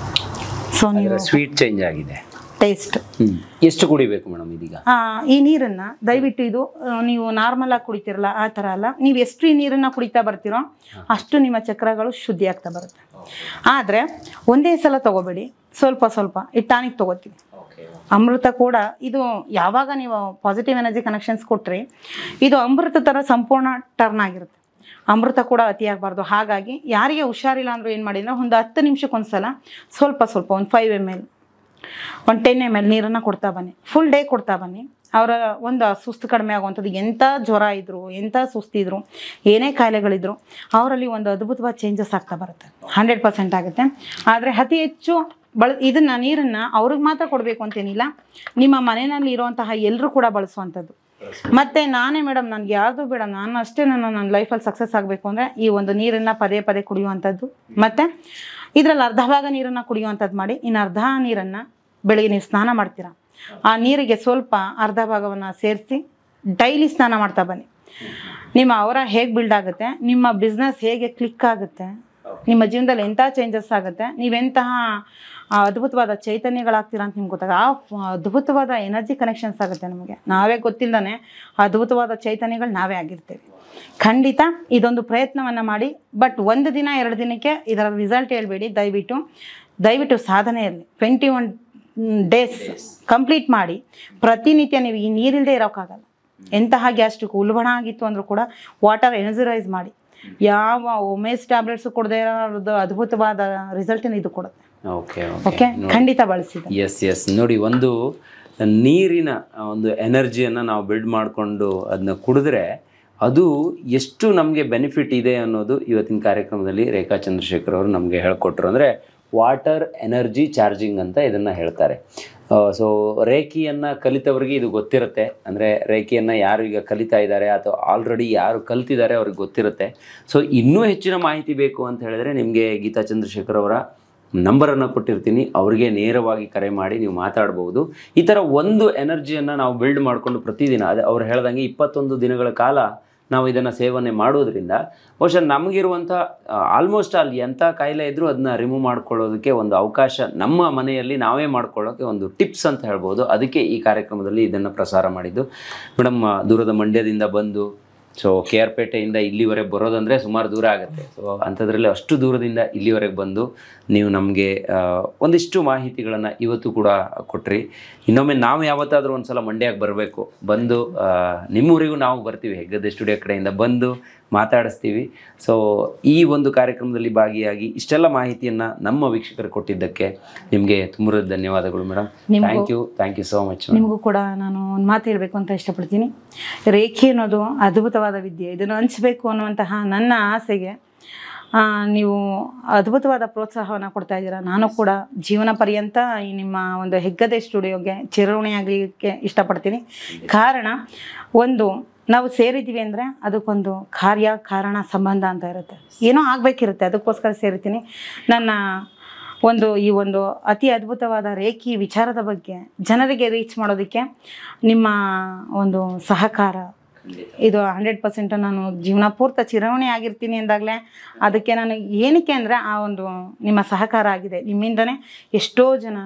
ಸೊ ನೀವು ಸ್ವೀಟ್ ಚೇಂಜ್ ಆಗಿದೆ ಟೇಸ್ಟ್ ಹ್ಮ್ ಎಷ್ಟು ಕುಡಿಬೇಕು ಮೇಡಮ್ ಇದೀಗ ಆ, ಈ ನೀರನ್ನ ದಯವಿಟ್ಟು ಇದು ಆ, ನೀವು ನಾರ್ಮಲ್ ಆಗಿ ಕುಡಿತಿರಲ್ಲ ಆ ಥರ ಅಲ್ಲ ನೀವು ಎಷ್ಟು ಈ ನೀರನ್ನ ಕುಡಿತಾ ಬರ್ತೀರೋ ಅಷ್ಟು ನಿಮ್ಮ ಚಕ್ರಗಳು ಶುದ್ಧಿ ಆಗ್ತಾ ಬರುತ್ತೆ ಆದರೆ ಒಂದೇ ಸಲ ತಗೋಬೇಡಿ ಸ್ವಲ್ಪ ಸ್ವಲ್ಪ ಈ ಟಾನಿಕ್ ತಗೋತೀವಿ ಅಮೃತ ಕೂಡ ಇದು ಯಾವಾಗ ನೀವು ಪಾಸಿಟಿವ್ ಎನರ್ಜಿ ಕನೆಕ್ಷನ್ಸ್ ಕೊಟ್ರಿ ಇದು ಅಮೃತ ಥರ ಸಂಪೂರ್ಣ ಟರ್ನ್ ಆಗಿರುತ್ತೆ ಅಮೃತ ಕೂಡ ಅತಿಯಾಗಬಾರ್ದು ಹಾಗಾಗಿ ಯಾರಿಗೆ ಹುಷಾರಿಲ್ಲ ಅಂದರೂ ಏನು ಮಾಡಿದ್ರೆ ಒಂದು ಹತ್ತು ನಿಮಿಷಕ್ಕೊಂದ್ಸಲ ಸ್ವಲ್ಪ ಸ್ವಲ್ಪ ಒಂದು ಫೈವ್ ಎಮ್ ಎಲ್ ಒಂದು ಟೆನ್ ಎಮ್ ಎಲ್ ನೀರನ್ನು ಕೊಡ್ತಾ ಬನ್ನಿ ಫುಲ್ ಡೇ ಕೊಡ್ತಾ ಬನ್ನಿ ಅವರ ಒಂದು ಸುಸ್ತು ಕಡಿಮೆ ಆಗುವಂಥದ್ದು ಎಂಥ ಜ್ವರ ಇದ್ರು ಎಂಥ ಸುಸ್ತಿದ್ರು ಏನೇ ಕಾಯಿಲೆಗಳಿದ್ರು ಅವರಲ್ಲಿ ಒಂದು ಅದ್ಭುತವಾದ ಚೇಂಜಸ್ ಆಗ್ತಾ ಬರುತ್ತೆ ಹಂಡ್ರೆಡ್ ಪರ್ಸೆಂಟ್ ಆಗುತ್ತೆ ಆದರೆ ಅತಿ ಹೆಚ್ಚು ಬಳ ಇದನ್ನು ನೀರನ್ನು ಅವ್ರಿಗೆ ಮಾತ್ರ ಕೊಡಬೇಕು ಅಂತೇನಿಲ್ಲ ನಿಮ್ಮ ಮನೆಯಲ್ಲಿ ಇರುವಂತಹ ಎಲ್ಲರೂ ಕೂಡ ಬಳಸುವಂಥದ್ದು ಮತ್ತೆ ನಾನೇ ಮೇಡಮ್ ನನಗೆ ಯಾರ್ದು ಬೇಡ ನಾನು ಅಷ್ಟೇ ನಾನು ನನ್ನ ಲೈಫಲ್ಲಿ ಸಕ್ಸಸ್ ಆಗಬೇಕು ಅಂದರೆ ಈ ಒಂದು ನೀರನ್ನು ಪದೇ ಪದೇ ಕುಡಿಯುವಂಥದ್ದು ಮತ್ತು ಇದರಲ್ಲಿ ಅರ್ಧ ಭಾಗ ನೀರನ್ನು ಕುಡಿಯುವಂಥದ್ದು ಮಾಡಿ ಇನ್ನು ಅರ್ಧ ನೀರನ್ನು ಬೆಳಿಗ್ಗೆ ನೀವು ಸ್ನಾನ ಮಾಡ್ತೀರಾ ಆ ನೀರಿಗೆ ಸ್ವಲ್ಪ ಅರ್ಧ ಭಾಗವನ್ನು ಸೇರಿಸಿ ಡೈಲಿ ಸ್ನಾನ ಮಾಡ್ತಾ ಬನ್ನಿ ನಿಮ್ಮ ಅವರ ಹೇಗೆ ಬಿಲ್ಡ್ ಆಗುತ್ತೆ ನಿಮ್ಮ ಬಿಸ್ನೆಸ್ ಹೇಗೆ ಕ್ಲಿಕ್ ಆಗುತ್ತೆ ನಿಮ್ಮ ಜೀವನದಲ್ಲಿ ಎಂಥ ಚೇಂಜಸ್ ಆಗುತ್ತೆ ನೀವೆಂತಹ ಆ, ಅದ್ಭುತವಾದ ಚೈತನ್ಯಗಳಾಗ್ತೀರಾ ಅಂತ ನಿಮ್ಗೆ ಗೊತ್ತಾಗ ಆ ಫ- ಅದ್ಭುತವಾದ ಎನರ್ಜಿ ಕನೆಕ್ಷನ್ಸ್ ಆಗುತ್ತೆ ನಮಗೆ ನಾವೇ ಗೊತ್ತಿಲ್ಲದೇ ಅದ್ಭುತವಾದ ಚೈತನ್ಯಗಳು ನಾವೇ ಆಗಿರ್ತೇವೆ ಖಂಡಿತ ಇದೊಂದು ಪ್ರಯತ್ನವನ್ನು ಮಾಡಿ ಬಟ್ ಒಂದು ದಿನ ಎರಡು ದಿನಕ್ಕೆ ಇದರ ರಿಸಲ್ಟ್ ಹೇಳ್ಬೇಡಿ ದಯವಿಟ್ಟು ದಯವಿಟ್ಟು ಸಾಧನೆಯಲ್ಲಿ ಟ್ವೆಂಟಿ ಒನ್ ಡೇಸ್ ಕಂಪ್ಲೀಟ್ ಮಾಡಿ ಪ್ರತಿನಿತ್ಯ ನೀವು ಈ ನೀರಿಲ್ಲದೆ ಇರೋಕ್ಕಾಗಲ್ಲ ಎಂತಹ ಗ್ಯಾಸ್ಟ್ರಿಕ್ ಉಲ್ಬಣ ಆಗಿತ್ತು ಅಂದರೂ ಕೂಡ ವಾಟರ್ ಎನರ್ಜರೈಸ್ ಮಾಡಿ ಯಾವ ಒಮೇಸ್ ಟ್ಯಾಬ್ಲೆಟ್ಸ್ ಕೊಡದೇ ಇರೋದು ಅದ್ಭುತವಾದ ರಿಸಲ್ಟನ್ನು ಇದು ಕೊಡುತ್ತೆ ಓಕೆ ಓಕೆ ಖಂಡಿತ ಬಳಸಿದೆ ಎಸ್ ಎಸ್ ನೋಡಿ ಒಂದು ನೀರಿನ ಒಂದು ಎನರ್ಜಿಯನ್ನು ನಾವು ಬಿಲ್ಡ್ ಮಾಡಿಕೊಂಡು ಅದನ್ನ ಕುಡಿದ್ರೆ ಅದು ಎಷ್ಟು ನಮಗೆ ಬೆನಿಫಿಟ್ ಇದೆ ಅನ್ನೋದು ಇವತ್ತಿನ ಕಾರ್ಯಕ್ರಮದಲ್ಲಿ ರೇಖಾ ಚಂದ್ರಶೇಖರ್ ಅವರು ನಮಗೆ ಹೇಳ್ಕೊಟ್ರು ಅಂದರೆ ವಾಟರ್ ಎನರ್ಜಿ ಚಾರ್ಜಿಂಗ್ ಅಂತ ಇದನ್ನು ಹೇಳ್ತಾರೆ ಸೊ ರೇಖಿಯನ್ನು ಕಲಿತವರಿಗೆ ಇದು ಗೊತ್ತಿರುತ್ತೆ ಅಂದರೆ ರೇಖಿಯನ್ನು ಯಾರು ಈಗ ಕಲಿತಾ ಇದ್ದಾರೆ ಅಥವಾ ಆಲ್ರೆಡಿ ಯಾರು ಕಲ್ತಿದ್ದಾರೆ ಅವ್ರಿಗೆ ಗೊತ್ತಿರುತ್ತೆ ಸೊ ಇನ್ನೂ ಹೆಚ್ಚಿನ ಮಾಹಿತಿ ಬೇಕು ಅಂತ ಹೇಳಿದ್ರೆ ನಿಮಗೆ ಗೀತಾ ಚಂದ್ರಶೇಖರ್ ಅವರ ನಂಬರನ್ನು ಕೊಟ್ಟಿರ್ತೀನಿ ಅವ್ರಿಗೆ ನೇರವಾಗಿ ಕರೆ ಮಾಡಿ ನೀವು ಮಾತಾಡ್ಬೋದು ಈ ಥರ ಒಂದು ಎನರ್ಜಿಯನ್ನು ನಾವು ಬಿಲ್ಡ್ ಮಾಡಿಕೊಂಡು ಪ್ರತಿದಿನ ಅದೇ ಅವ್ರು ಹೇಳ್ದಂಗೆ ಇಪ್ಪತ್ತೊಂದು ದಿನಗಳ ಕಾಲ ನಾವು ಇದನ್ನು ಸೇವನೆ ಮಾಡೋದ್ರಿಂದ ಬಹುಶಃ ನಮಗಿರುವಂಥ ಆಲ್ಮೋಸ್ಟ್ ಅಲ್ಲಿ ಎಂಥ ಕಾಯಿಲೆ ಇದ್ದರೂ ಅದನ್ನ ರಿಮೂವ್ ಮಾಡ್ಕೊಳ್ಳೋದಕ್ಕೆ ಒಂದು ಅವಕಾಶ ನಮ್ಮ ಮನೆಯಲ್ಲಿ ನಾವೇ ಮಾಡ್ಕೊಳ್ಳೋಕ್ಕೆ ಒಂದು ಟಿಪ್ಸ್ ಅಂತ ಹೇಳ್ಬೋದು ಅದಕ್ಕೆ ಈ ಕಾರ್ಯಕ್ರಮದಲ್ಲಿ ಇದನ್ನು ಪ್ರಸಾರ ಮಾಡಿದ್ದು ಮೇಡಮ್ ದೂರದ ಮಂಡ್ಯದಿಂದ ಬಂದು ಸೊ ಕೆ ಆರ್ ಪೇಟೆಯಿಂದ ಇಲ್ಲಿವರೆಗೆ ಬರೋದಂದರೆ ಸುಮಾರು ದೂರ ಆಗುತ್ತೆ ಸೊ ಅಂಥದ್ರಲ್ಲಿ ಅಷ್ಟು ದೂರದಿಂದ ಇಲ್ಲಿವರೆಗೆ ಬಂದು ನೀವು ನಮಗೆ ಒಂದಿಷ್ಟು ಮಾಹಿತಿಗಳನ್ನು ಇವತ್ತು ಕೂಡ ಕೊಟ್ರಿ ಇನ್ನೊಮ್ಮೆ ನಾವು ಯಾವತ್ತಾದರೂ ಒಂದು ಸಲ ಮಂಡ್ಯಕ್ಕೆ ಬರಬೇಕು ಬಂದು ಆ, ನಿಮ್ಮೂರಿಗೂ ನಾವು ಬರ್ತೀವಿ ಹೆಗ್ಗದ್ದೆ ಸ್ಟುಡಿಯೋ ಕಡೆಯಿಂದ ಬಂದು ಮಾತಾಡಿಸ್ತೀವಿ ಸೊ ಈ ಒಂದು ಕಾರ್ಯಕ್ರಮದಲ್ಲಿ ಭಾಗಿಯಾಗಿ ಇಷ್ಟೆಲ್ಲ ಮಾಹಿತಿಯನ್ನು ನಮ್ಮ ವೀಕ್ಷಕರು ಕೊಟ್ಟಿದ್ದಕ್ಕೆ ನಿಮಗೆ ತುಂಬ ಧನ್ಯವಾದಗಳು ಮೇಡಮ್ ನಿಮ್ಗೂ- thank you thank you so much ನಿಮಗೂ ಕೂಡ ನಾನು ಒಂದು ಮಾತು ಹೇಳಬೇಕು ಅಂತ ಇಷ್ಟಪಡ್ತೀನಿ ರೇಖೆ ಅನ್ನೋದು ಅದ್ಭುತವಾದ ವಿದ್ಯೆ ಇದನ್ನು ಹಂಚಬೇಕು ಅನ್ನುವಂತಹ ನನ್ನ ಆಸೆಗೆ ಆ, ನೀವು ಅದ್ಭುತವಾದ ಪ್ರೋತ್ಸಾಹವನ್ನು ಕೊಡ್ತಾ ಇದ್ದೀರಾ ನಾನು ಕೂಡ ಜೀವನ ಪರ್ಯಂತ ಈ ನಿಮ್ಮ ಒಂದು ಹೆಗ್ಗದೆ ಸ್ಟುಡಿಯೋಗೆ ಚಿರಋಣಿಯಾಗಲಿಕ್ಕೆ ಇಷ್ಟಪಡ್ತೀನಿ ಕಾರಣ ಒಂದು ನಾವು ಸೇರಿದ್ದೀವಿ ಅಂದರೆ ಅದಕ್ಕೊಂದು ಕಾರ್ಯ ಕಾರಣ ಸಂಬಂಧ ಅಂತ ಇರುತ್ತೆ ಏನೋ ಆಗಬೇಕಿರುತ್ತೆ ಅದಕ್ಕೋಸ್ಕರ ಸೇರಿದ್ದೀನಿ ನನ್ನ ಒಂದು ಈ ಒಂದು ಅತಿ ಅದ್ಭುತವಾದ ರೇಖಿ ವಿಚಾರದ ಬಗ್ಗೆ ಜನರಿಗೆ ರೀಚ್ ಮಾಡೋದಕ್ಕೆ ನಿಮ್ಮ ಒಂದು ಸಹಕಾರ ಇದು ಹಂಡ್ರೆಡ್ ಪರ್ಸೆಂಟ್ ನಾನು ಜೀವನ ಪೂರ್ತ ಚಿರವಣಿ ಆಗಿರ್ತೀನಿ ಅಂದಾಗಲೇ ಅದಕ್ಕೆ ನಾನು ಏನಕ್ಕೆ ಅಂದರೆ ಆ ಒಂದು ನಿಮ್ಮ ಸಹಕಾರ ಆಗಿದೆ ನಿಮ್ಮಿಂದನೇ ಎಷ್ಟೋ ಜನ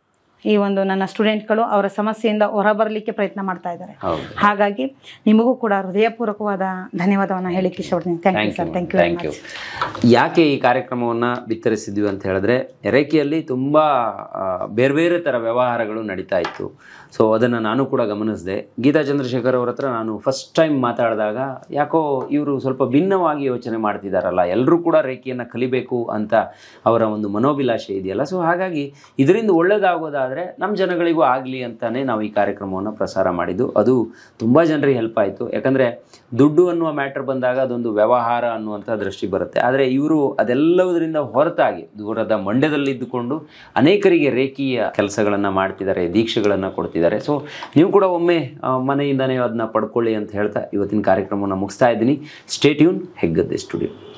ಈ ಒಂದು ನನ್ನ ಸ್ಟೂಡೆಂಟ್ಗಳು ಅವರ ಸಮಸ್ಯೆಯಿಂದ ಹೊರಬರಲಿಕ್ಕೆ ಪ್ರಯತ್ನ ಮಾಡ್ತಾ ಇದ್ದಾರೆ ಹೌದು ಹಾಗಾಗಿ ನಿಮಗೂ ಕೂಡ ಹೃದಯಪೂರ್ವಕವಾದ ಧನ್ಯವಾದವನ್ನು ಹೇಳಿಕ್ಕೆ ಇಷ್ಟಪಡ್ತೀನಿ thank you sir thank you very thank you much ಯಾಕೆ ಈ ಕಾರ್ಯಕ್ರಮವನ್ನು ಬಿತ್ತರಿಸಿದ್ವಿ ಅಂತ ಹೇಳಿದ್ರೆ ರೇಖೆಯಲ್ಲಿ ತುಂಬ ಬೇರೆ ಬೇರೆ ಥರ ವ್ಯವಹಾರಗಳು ನಡೀತಾ ಇತ್ತು ಸೊ ಅದನ್ನು ನಾನು ಕೂಡ ಗಮನಿಸಿದೆ ಗೀತಾ ಚಂದ್ರಶೇಖರ್ ಅವ್ರ ಹತ್ರ ನಾನು ಫಸ್ಟ್ ಟೈಮ್ ಮಾತಾಡಿದಾಗ ಯಾಕೋ ಇವರು ಸ್ವಲ್ಪ ಭಿನ್ನವಾಗಿ ಯೋಚನೆ ಮಾಡ್ತಿದ್ದಾರಲ್ಲ ಎಲ್ಲರೂ ಕೂಡ ರೇಖೆಯನ್ನು ಕಲಿಬೇಕು ಅಂತ ಅವರ ಒಂದು ಮನೋಭಿಲಾಷೆ ಇದೆಯಲ್ಲ ಸೊ ಹಾಗಾಗಿ ಇದರಿಂದ ಒಳ್ಳೆಯದಾಗೋದಾದರೆ ನಮ್ಮ ಜನಗಳಿಗೂ ಆಗಲಿ ಅಂತಾನೆ ನಾವು ಈ ಕಾರ್ಯಕ್ರಮವನ್ನು ಪ್ರಸಾರ ಮಾಡಿದ್ದು ಅದು ತುಂಬ ಜನರಿಗೆ ಹೆಲ್ಪ್ ಆಯಿತು ಯಾಕಂದರೆ ದುಡ್ಡು ಅನ್ನುವ ಮ್ಯಾಟರ್ ಬಂದಾಗ ಅದೊಂದು ವ್ಯವಹಾರ ಅನ್ನುವಂಥ ದೃಷ್ಟಿ ಬರುತ್ತೆ ಆದರೆ ಇವರು ಅದೆಲ್ಲದರಿಂದ ಹೊರತಾಗಿ ದೂರದ ಮಂಡ್ಯದಲ್ಲಿದ್ದುಕೊಂಡು ಅನೇಕರಿಗೆ ರೇಖೀಯ ಕೆಲಸಗಳನ್ನು ಮಾಡ್ತಿದ್ದಾರೆ ದೀಕ್ಷೆಗಳನ್ನು ಕೊಡ್ತಿದ್ದಾರೆ ಸೊ ನೀವು ಕೂಡ ಒಮ್ಮೆ ಆ, ಮನೆಯಿಂದನೇ ಅದನ್ನ ಪಡ್ಕೊಳ್ಳಿ ಅಂತ ಹೇಳ್ತಾ ಇವತ್ತಿನ ಕಾರ್ಯಕ್ರಮವನ್ನು ಮುಗಿಸ್ತಾ ಇದ್ದೀನಿ ಸ್ಟೇಟ್ಯೂನ್ ಹೆಗ್ಗದ್ದೆ ಸ್ಟುಡಿಯೋ